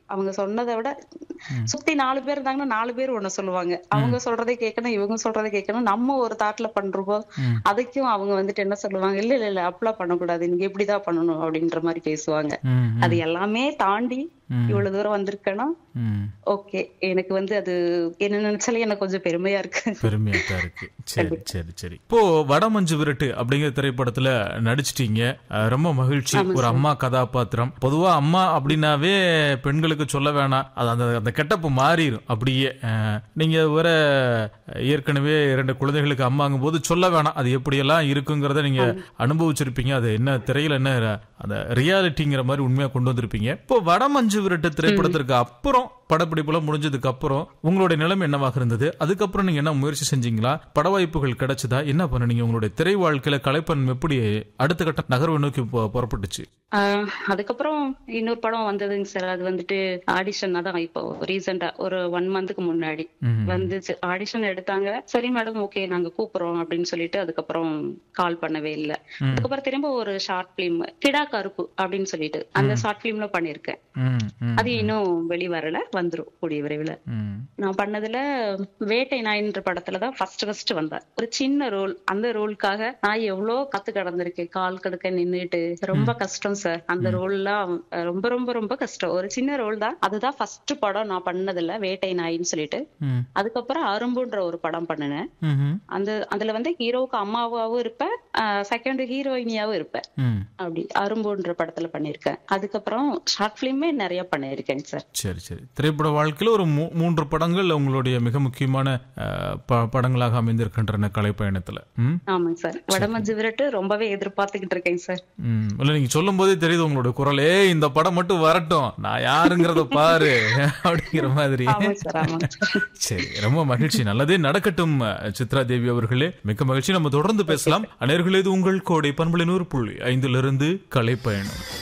அவங்க சொன்னதை விட சுத்தி நாலு பேர் இருந்தாங்கன்னா நாலு பேர் ஒண்ணு சொல்லுவாங்க அவங்க சொல்றதை கேட்கணும் இவங்க சொல்றதை கேட்கணும் நம்ம ஒரு தாட்ல பண்றப்போ ம். அதுக்கும் அவங்க வந்துட்டு என்ன சொல்லுவாங்க இல்ல இல்ல இல்ல அப்படிலாம் பண்ணக்கூடாது நீங்க இப்படிதான் பண்ணணும் அப்படின்ற மாதிரி பேசுவாங்க ம், ம், அது எல்லாமே தாண்டி ம். இவ்வளவு தூரம் வந்திருக்கேன்னா ம். ஓகே எனக்கு வந்து அது என்ன நினைச்சாலே எனக்கு கொஞ்சம் பெருமையா இருக்கு பெருமையா தான் இருக்கு சரி சரி சரி இப்போ வடமஞ்சு விரட்டு அப்படிங்கிற திரைப்படத்துல நடிச்சிட்டீங்க அஹ் ரொம்ப மகிழ்ச்சி ஒரு அம்மா கதாபாத்திரம் பொதுவா அம்மா அப்படின்னாவே பெண்களுக்கு சொல்ல வேணாம் அது அந்த அந்த கெட்டப்பு மாறிடும் அப்படியே அஹ் நீங்க வர ஏற்கனவே இரண்டு குழந்தைகளுக்கு அம்மாங்கும் போது சொல்ல வேணாம் அது எப்படியெல்லாம் இருக்குங்கிறத நீங்க அனுபவிச்சிருப்பீங்க அது என்ன திரையில என்ன அந்த ரியாலிட்டிங்கிற மாதிரி உண்மையா கொண்டு வந்திருப்பீங்க இப்போ வடமஞ்சு விரட்டு திரைப்படத்திற்கு அப்புறம் படப்பிடிப்புலாம் முடிஞ்சதுக்கு அப்புறம் உங்களுடைய நிலைமை என்னவாக இருந்தது அதுக்கப்புறம் நீங்க என்ன முயற்சி செஞ்சீங்களா பட வாய்ப்புகள் கிடைச்சதா என்ன பண்ணீங்க உங்களுடைய திரை வாழ்க்கையில கலைப்பன் எப்படி அடுத்த கட்ட நகர்வை நோக்கி பு- புறப்பட்டுச்சு ஆஹ் அதுக்கப்புறம் இன்னொரு படம் வந்ததுங்க சார் அது வந்துட்டு ஆடிஷன் தான் இப்போ ரீசெண்டா ஒரு ஒன் மந்த்துக்கு முன்னாடி ம்ஹும். வந்துச்சு ஆடிஷன் எடுத்தாங்க சரி மேடம் ஓகே நாங்க கூப்பிடுறோம் அப்படின்னு சொல்லிட்டு அதுக்கப்புறம் கால் பண்ணவே இல்ல ம். அதுக்கப்புறம் திரும்ப ஒரு ஷார்ட் பிலிம் கிடா கருப்பு அப்படின்னு சொல்லிட்டு அந்த ஷார்ட் பிலிம்ல பண்ணிருக்கேன் ம், ம், அது இன்னும் வெளி வரல வந்துரும் கூடிய விரைவில் ம், நான் பண்ணதுல வேட்டை நாயின்ற படத்துல தான் ஃபர்ஸ்ட் ஃபர்ஸ்ட் வந்தேன் ஒரு சின்ன ரோல் அந்த ரோலுக்காக நான் எவ்வளோ கத்து கடந்திருக்கேன் கால் கடுக்க நின்னுட்டு ரொம்ப கஷ்டம் சார் அந்த ரோல்லாம் ரொம்ப ரொம்ப ரொம்ப கஷ்டம் ஒரு சின்ன ரோல் தான் அதுதான் ஃபர்ஸ்ட் படம் நான் பண்ணதுல வேட்டை நாயின்னு சொல்லிட்டு ம், அதுக்கப்புறம் அரும்புன்ற ஒரு படம் பண்ணினேன் ம்ஹும். அந்த அதுல வந்து ஹீரோவுக்கு அம்மாவாவும் இருப்பேன் செகண்ட் ஹீரோயினியாவும் இருப்பேன் ம். அப்படி அரும்புன்ற படத்துல பண்ணிருக்கேன் அதுக்கப்புறம் ஷார்ட் பிலிமே நிறைய பண்ணிருக்கேன் சார் சரி சரி திரைப்பட வாழ்க்கையில ஒரு மூ- மூன்று படங்கள் உங்களுடைய மிக முக்கியமான அஹ், ப- படங்களாக அமைந்திருக்கின்றன கலைப்பயணத்துல ம் ஆமாங்க சார் வடமஞ்சு விரட்டு ரொம்பவே எதிர்பார்த்துக்கிட்டு இருக்கேன் சார் ம் இல்ல நீங்க சொல்லும் போதே தெரியுது உங்களோட குரலே இந்த படம் மட்டும் வரட்டும் நான் யாருங்கிறத பாரு அப்படிங்கிற மாதிரி ஆமாங்க சார் ஆமாங்க சார் சரி ரொம்ப மகிழ்ச்சி நல்லதே நடக்கட்டும் சித்ரா தேவி அவர்களே மிக்க மகிழ்ச்சி நம்ம தொடர்ந்து பேசலாம் அனைவர்களே இது உங்கள் கோடை பண்பலை நூறு புள்ளி ஐந்திலிருந்து கலைப்பயணம்